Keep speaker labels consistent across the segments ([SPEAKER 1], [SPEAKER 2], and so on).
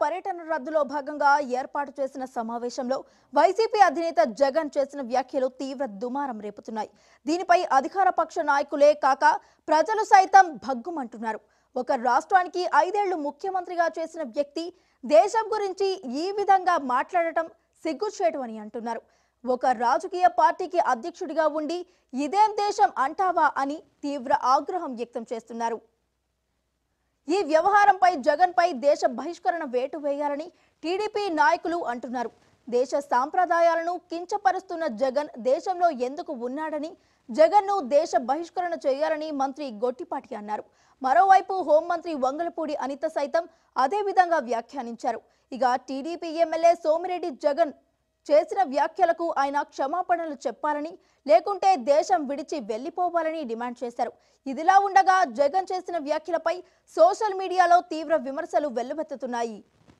[SPEAKER 1] పర్యటన రద్దులో భాగంగా ఏర్పాటు చేసిన సమావేశంలో వైసీపీ అధినేత జగన్ చేసిన వ్యాఖ్యలు తీవ్ర దుమారం రేపుతున్నాయి దీనిపై అధికార పక్ష నాయకులే కాక ప్రజలు సైతం భగ్గుమంటున్నారు ఒక రాష్ట్రానికి ఐదేళ్లు ముఖ్యమంత్రిగా చేసిన వ్యక్తి దేశం గురించి ఈ విధంగా మాట్లాడటం సిగ్గుచేటు అని అంటున్నారు ఒక రాజకీయ పార్టీకి అధ్యక్షుడిగా ఉండి ఇదేం దేశం అంటావా అని తీవ్ర ఆగ్రహం వ్యక్తం చేస్తున్నారు ఈ వ్యవహారంపై జగన్ పై దేశ బహిష్కరణ వేటు వేయాలని టీడీపీ నాయకులు అంటున్నారు దేశ సాంప్రదాయాలను కించపరుస్తున్న జగన్ దేశంలో ఎందుకు ఉన్నాడని జగన్ను దేశ బహిష్కరణ చేయాలని మంత్రి గొట్టిపాటి అన్నారు మరోవైపు హోంమంత్రి వంగలపూడి అనిత సైతం అదే విధంగా వ్యాఖ్యానించారు ఇక టీడీపీ ఎమ్మెల్యే సోమిరెడ్డి జగన్ చేసిన వ్యాఖ్యలకు ఆయన క్షమాపణలు చెప్పాలని లేకుంటే దేశం విడిచి వెళ్లిపోవాలని డిమాండ్ చేశారు ఇదిలా ఉండగా జగన్ చేసిన వ్యాఖ్యలపై సోషల్ మీడియాలో తీవ్ర విమర్శలు వెల్లువెత్తుతున్నాయి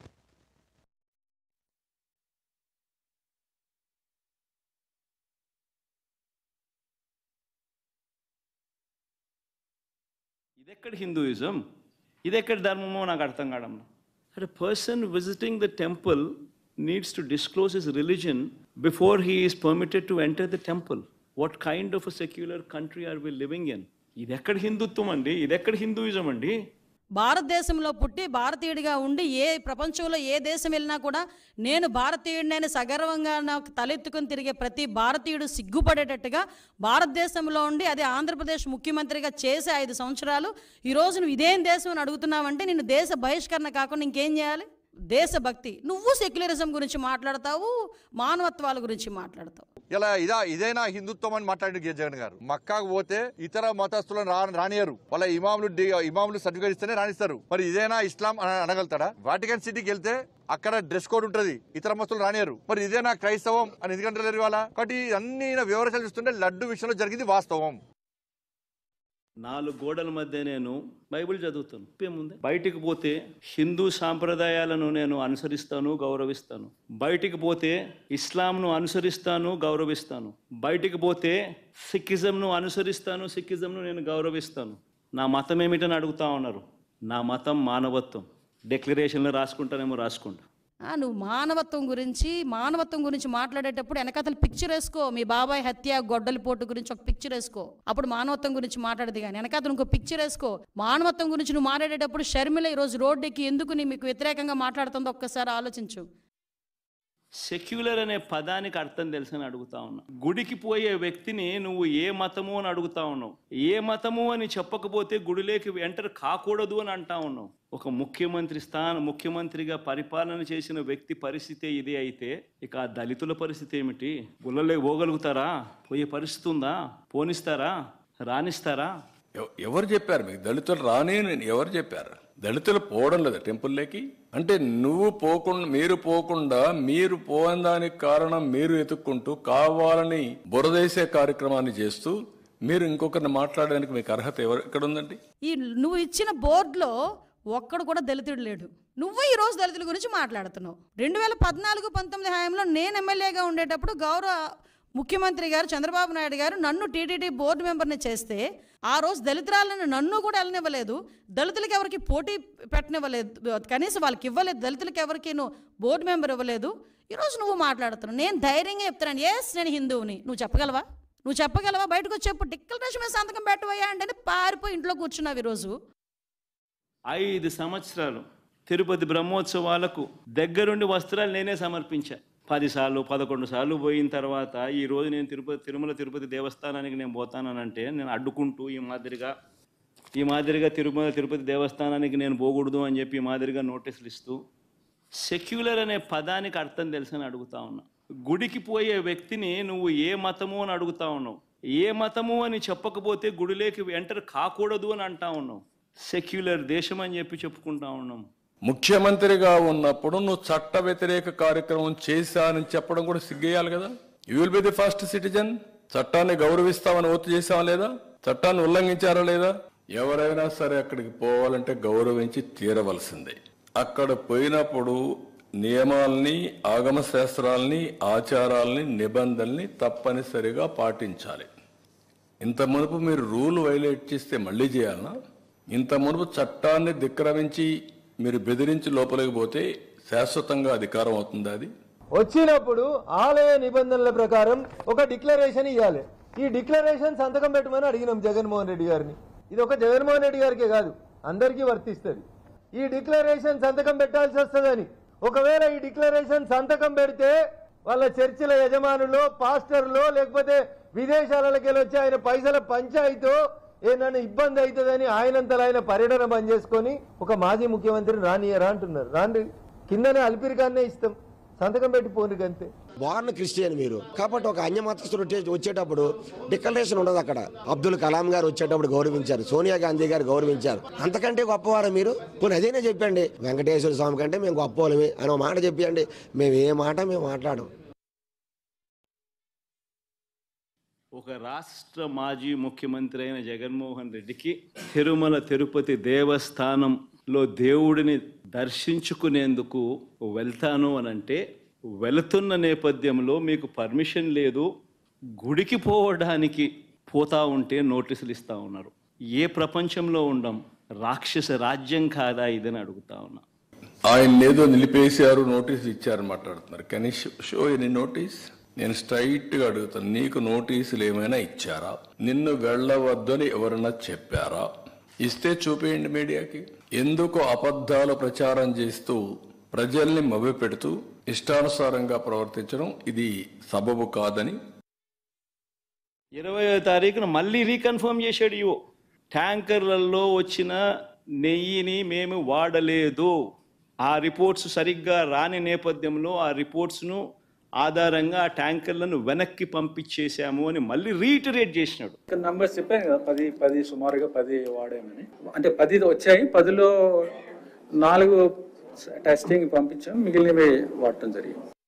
[SPEAKER 2] ఇదెక్కడ హిందూయిజం ఇదెక్కడ ధర్మమో నాకు అర్థం కావడం at person visiting the temple needs to disclose his religion before he is permitted to enter the temple what kind of a secular country are we living in ఇదెక్కడ హిందుత్వం అండి ఇదెక్కడ హిందూయిజం అండి
[SPEAKER 3] భారతదేశంలో పుట్టి భారతీయుడిగా ఉండి ఏ ప్రపంచంలో ఏ దేశం వెళ్ళినా కూడా నేను భారతీయుడినని సగర్వంగా నాకు తలెత్తుకొని తిరిగే ప్రతి భారతీయుడు సిగ్గుపడేటట్టుగా భారతదేశంలో ఉండి అదే ఆంధ్రప్రదేశ్ ముఖ్యమంత్రిగా చేసే ఐదు సంవత్సరాలు ఈరోజు నువ్వు ఇదేం దేశం అని అడుగుతున్నావంటే నిన్ను దేశ బహిష్కరణ కాకుండా ఇంకేం చేయాలి దేశభక్తి నువ్వు సెక్యులరిజం గురించి మాట్లాడతావు మానవత్వాల గురించి మాట్లాడతావు
[SPEAKER 4] ఇలా ఇదా ఇదేనా హిందుత్వం అని మాట్లాడి జగన్ గారు మక్కాకు పోతే ఇతర మతస్థులను రా రానియరు వాళ్ళ ఇమాములు డి- ఇమాములు సర్టిఫికేట్ ఇస్తేనే రాణిస్తారు మరి ఇదేనా ఇస్లాం అని అనగలుగుతాడా వాటికన్ సిటీకి వెళ్తే అక్కడ డ్రెస్ కోడ్ ఉంటది ఇతర మస్తులు రానియరు మరి ఇదేనా క్రైస్తవం అని ఎందుకంటారు ఇవాళ కాబట్టి అన్ని ఈయన వివరాలు చూస్తుంటే లడ్డు విషయంలో జరిగింది వాస్తవం
[SPEAKER 2] నాలుగు గోడల మధ్య నేను బైబిల్ చదువుతాను ఏముంది బయటికి పోతే హిందూ సాంప్రదాయాలను నేను అనుసరిస్తాను గౌరవిస్తాను బయటికి పోతే ఇస్లాంను అనుసరిస్తాను గౌరవిస్తాను బయటికి పోతే సిక్కిజంను అనుసరిస్తాను సిక్కిజంను నేను గౌరవిస్తాను నా మతం ఏమిటని అడుగుతా ఉన్నారు నా మతం మానవత్వం డిక్లరేషన్లో రాసుకుంటానేమో రాసుకుంటా
[SPEAKER 3] ఆ, నువ్వు మానవత్వం గురించి మానవత్వం గురించి మాట్లాడేటప్పుడు వెనకతలు పిక్చర్ వేసుకో మీ బాబాయ్ హత్య గొడ్డలిపోటు గురించి ఒక పిక్చర్ వేసుకో అప్పుడు మానవత్వం గురించి మాట్లాడదు కానీ వెనకతలు ఇంకో పిక్చర్ వేసుకో మానవత్వం గురించి నువ్వు మాట్లాడేటప్పుడు షర్మిల ఈరోజు రోడ్డుకి ఎందుకు నీ మీకు వ్యతిరేకంగా మాట్లాడుతుందో ఒక్కసారి ఆలోచించు
[SPEAKER 2] సెక్యులర్ అనే పదానికి అర్థం తెలుసని అడుగుతా ఉన్నా గుడికి పోయే వ్యక్తిని నువ్వు ఏ మతము అని అడుగుతా ఉన్నావు ఏ మతము అని చెప్పకపోతే గుడిలోకి ఎంటర్ కాకూడదు అని అంటా ఉన్నావు ఒక ముఖ్యమంత్రి స్థానం ముఖ్యమంత్రిగా పరిపాలన చేసిన వ్యక్తి పరిస్థితి ఇది అయితే ఇక ఆ దళితుల పరిస్థితి ఏమిటి గుళ్ళలోకి పోగలుగుతారా పోయే పరిస్థితి ఉందా పోనిస్తారా రానిస్తారా
[SPEAKER 5] ఎవ- ఎవరు చెప్పారు మీకు దళితులు రాని అని ఎవరు చెప్పారు దళితులు పోవడం లేదా టెంపుల్లోకి అంటే నువ్వు పోకుండా మీరు పోకుండా మీరు పోని దానికి కారణం మీరు ఎత్తుక్కుంటూ కావాలని బురదేసే కార్యక్రమాన్ని చేస్తూ మీరు ఇంకొకరిని మాట్లాడడానికి మీకు అర్హత ఎవరు ఎక్కడ ఉందండి
[SPEAKER 3] ఈ నువ్వు ఇచ్చిన బోర్డులో ఒక్కడు కూడా దళితుడు లేడు నువ్వు ఈ రోజు దళితుల గురించి మాట్లాడుతున్నావు రెండు వేల పద్నాలుగు పంతొమ్మిది హయాంలో నేను ఎమ్మెల్యేగా ఉండేటప్పుడు గౌరవ ముఖ్యమంత్రి గారు చంద్రబాబు నాయుడు గారు నన్ను టీటీడీ బోర్డు మెంబర్ని చేస్తే ఆ రోజు దళితురాలను నన్ను కూడా వెళ్ళనివ్వలేదు దళితులకి ఎవరికి పోటీ పెట్టనివ్వలేదు కనీసం వాళ్ళకి ఇవ్వలేదు దళితులకి ఎవరికి నువ్వు బోర్డు మెంబర్ ఇవ్వలేదు ఈరోజు నువ్వు మాట్లాడుతున్నావు నేను ధైర్యంగా చెప్తున్నాను ఎస్ నేను హిందువుని నువ్వు చెప్పగలవా నువ్వు చెప్పగలవా బయటకు వచ్చి చెప్పు డిక్లరేషన్ మీద సంతకం పెట్టవయ్యా అంటే పారిపోయి ఇంట్లో కూర్చున్నావు ఈరోజు
[SPEAKER 2] ఐదు సంవత్సరాలు తిరుపతి బ్రహ్మోత్సవాలకు దగ్గరుండి వస్త్రాలు నేనే సమర్పించా పదిసార్లు పదకొండు సార్లు పోయిన తర్వాత ఈ రోజు నేను తిరుపతి తిరుమల తిరుపతి దేవస్థానానికి నేను పోతానంటే నేను అడ్డుకుంటూ ఈ మాదిరిగా ఈ మాదిరిగా తిరుమల తిరుపతి దేవస్థానానికి నేను పోకూడదు అని చెప్పి ఈ మాదిరిగా నోటీసులు ఇస్తూ సెక్యులర్ అనే పదానికి అర్థం తెలుసని అడుగుతా ఉన్నా గుడికి పోయే వ్యక్తిని నువ్వు ఏ మతము అని అడుగుతా ఉన్నావు ఏ మతము అని చెప్పకపోతే గుడిలోకి ఎంటర్ కాకూడదు అని అంటా ఉన్నావు సెక్యులర్ దేశం అని చెప్పి చెప్పుకుంటా ఉన్నాం
[SPEAKER 5] ముఖ్యమంత్రిగా ఉన్నప్పుడు నువ్వు చట్ట వ్యతిరేక కార్యక్రమం చేశానని చెప్పడం కూడా సిగ్గేయాలి కదా you will be the first citizen చట్టాన్ని గౌరవిస్తామని ఓటు చేసావా లేదా చట్టాన్ని ఉల్లంఘించారా లేదా ఎవరైనా సరే అక్కడికి పోవాలంటే గౌరవించి తీరవలసిందే అక్కడ పోయినప్పుడు నియమాల్ని ఆగమ శాస్త్రాల్ని ఆచారాల్ని నిబంధనల్ని తప్పనిసరిగా పాటించాలి ఇంత మునుపు మీరు రూల్ వైలేట్ చేస్తే మళ్ళీ చేయాలనా ఇంత మునుపు చట్టాన్ని ధిక్రమించి మీరు బెదిరించి లోపలికి పోతే శాశ్వతంగా అధికారం అవుతుంది అది
[SPEAKER 6] వచ్చినప్పుడు ఆలయ నిబంధనల ప్రకారం ఒక డిక్లరేషన్ ఇవ్వాలి ఈ డిక్లరేషన్ సంతకం పెట్టమని అడిగినాం జగన్మోహన్ రెడ్డి గారిని ఇది ఒక జగన్మోహన్ రెడ్డి గారికే కాదు అందరికీ వర్తిస్తుంది ఈ డిక్లరేషన్ సంతకం పెట్టాల్సి వస్తుందని ఒకవేళ ఈ డిక్లరేషన్ సంతకం పెడితే వాళ్ళ చర్చిల యజమానులు పాస్టర్లు లేకపోతే విదేశాలకి వెళ్ళి వచ్చి ఆయన పైసల పంచాయితో ఏదైనా ఇబ్బంది అవుతుందని ఆయనంతలో ఆయన పర్యటన బంద్ చేసుకొని ఒక మాజీ ముఖ్యమంత్రిని రానియరా అంటున్నారు రాండి కిందనే అల్పిరికాన్నే ఇస్తాం సంతకం పెట్టి పోనీ అంతే
[SPEAKER 7] బార్న్ క్రిస్టియన్ మీరు కాబట్టి ఒక అన్యమతస్తుడు వచ్చే- వచ్చేటప్పుడు డిక్లరేషన్ ఉండదు అక్కడ అబ్దుల్ కలాం గారు వచ్చేటప్పుడు గౌరవించారు సోనియా గాంధీ గారు గౌరవించారు అంతకంటే గొప్పవారు మీరు పోనీ అదేనే చెప్పండి వెంకటేశ్వర స్వామి కంటే మేము గొప్పవాళ్ళమే అని ఒక మాట చెప్పండి మేము ఏ మాట మేము మాట్లాడం
[SPEAKER 2] ఒక రాష్ట్ర మాజీ ముఖ్యమంత్రి అయిన జగన్మోహన్ రెడ్డికి తిరుమల తిరుపతి దేవస్థానంలో దేవుడిని దర్శించుకునేందుకు వెళ్తాను అని అంటే వెళుతున్న నేపథ్యంలో మీకు పర్మిషన్ లేదు గుడికి పోవడానికి పోతా ఉంటే నోటీసులు ఇస్తా ఉన్నారు ఏ ప్రపంచంలో ఉండం రాక్షస రాజ్యం కాదా ఇదని అడుగుతా ఉన్నా
[SPEAKER 5] ఆయన ఏదో నిలిపేశారు నోటీస్ ఇచ్చారని మాట్లాడుతున్నారు కానీ షో ఎనీ నోటీస్ నేను స్ట్రైట్ గా అడుగుతాను నీకు నోటీసులు ఏమైనా ఇచ్చారా నిన్ను వెళ్ళవద్దని ఎవరైనా చెప్పారా ఇస్తే చూపేయండి మీడియాకి ఎందుకు అబద్ధాలు ప్రచారం చేస్తూ ప్రజల్ని మభ్యపెడుతూ ఇష్టానుసారంగా ప్రవర్తించడం ఇది సబబు కాదని
[SPEAKER 2] ఇరవయో తారీఖున మళ్ళీ రీకన్ఫర్మ్ చేశాడు ఇవో ట్యాంకర్లలో వచ్చిన నెయ్యిని మేము వాడలేదు ఆ రిపోర్ట్స్ సరిగ్గా రాని నేపథ్యంలో ఆ రిపోర్ట్స్ను ఆధారంగా ఆ ట్యాంకర్లను వెనక్కి పంపించేశాము అని మళ్ళీ రీటరేట్ చేసినాడు
[SPEAKER 8] ఇక్కడ నంబర్స్ చెప్పాను కదా పది పది సుమారుగా పది వాడామని అంటే పది వచ్చాయి పదిలో నాలుగు టెస్టింగ్ పంపించాం మిగిలినవి వాడటం జరిగింది